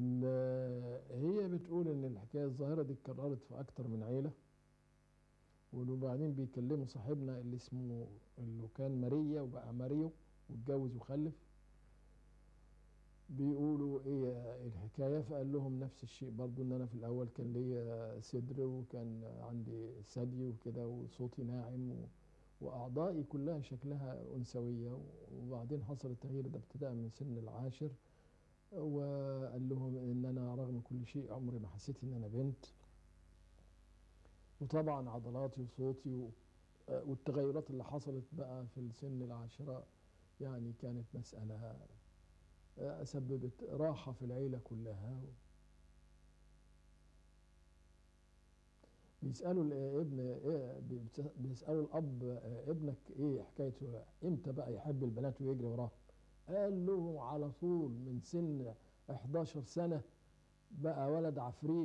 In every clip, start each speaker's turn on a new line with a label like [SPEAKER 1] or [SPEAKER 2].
[SPEAKER 1] ال- هي بتقول ان الحكايه الظاهره دي اتكررت في اكتر من عيله وبعدين بيكلموا صاحبنا اللي اسمه اللي كان ماريا وبقى ماريو واتجوز وخلف بيقولوا ايه الحكايه فقال لهم نفس الشيء برضو ان انا في الاول كان ليا صدر وكان عندي ثدي وكده وصوتي ناعم و... واعضائي كلها شكلها انثويه وبعدين حصل التغيير ده ابتداء من سن العاشر وقال لهم ان انا رغم كل شيء عمري ما حسيت ان انا بنت وطبعا عضلاتي وصوتي و... والتغيرات اللي حصلت بقى في السن العاشرة يعني كانت مسألة سببت راحة في العيلة كلها بيسألوا الابن إيه بيسألوا الأب ابنك إيه حكايته إمتى بقى يحب البنات ويجري وراها قال له على طول من سن 11 سنة بقى ولد عفريت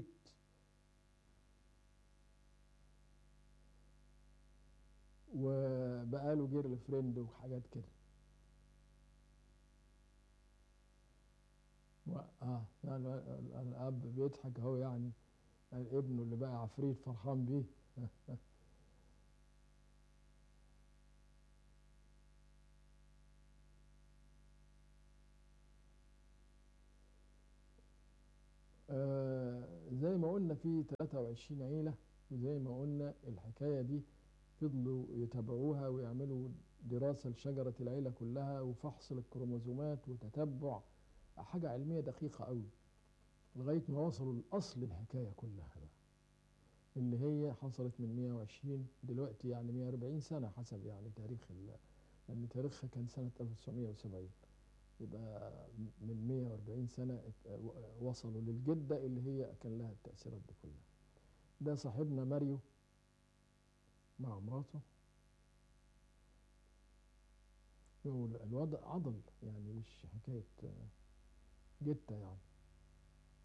[SPEAKER 1] وبقى له جيرل فريند وحاجات كده و- اه يعني الاب بيضحك اهو يعني ابنه اللي بقى عفريت فرحان بيه آه زي ما قلنا في 23 عيلة وزي ما قلنا الحكاية دي فضلوا يتابعوها ويعملوا دراسة لشجرة العيلة كلها وفحص للكروموزومات وتتبع حاجة علمية دقيقة قوي لغاية ما وصلوا لأصل الحكاية كلها بقى اللي هي حصلت من 120 دلوقتي يعني 140 سنة حسب يعني تاريخ ال- لأن تاريخها كان سنة 1970 يبقى من 140 سنة ات- و- وصلوا للجدة اللي هي كان لها التأثيرات دي كلها ده صاحبنا ماريو مع مراته يقول الوضع عضل يعني مش حكاية آه، جتة يعني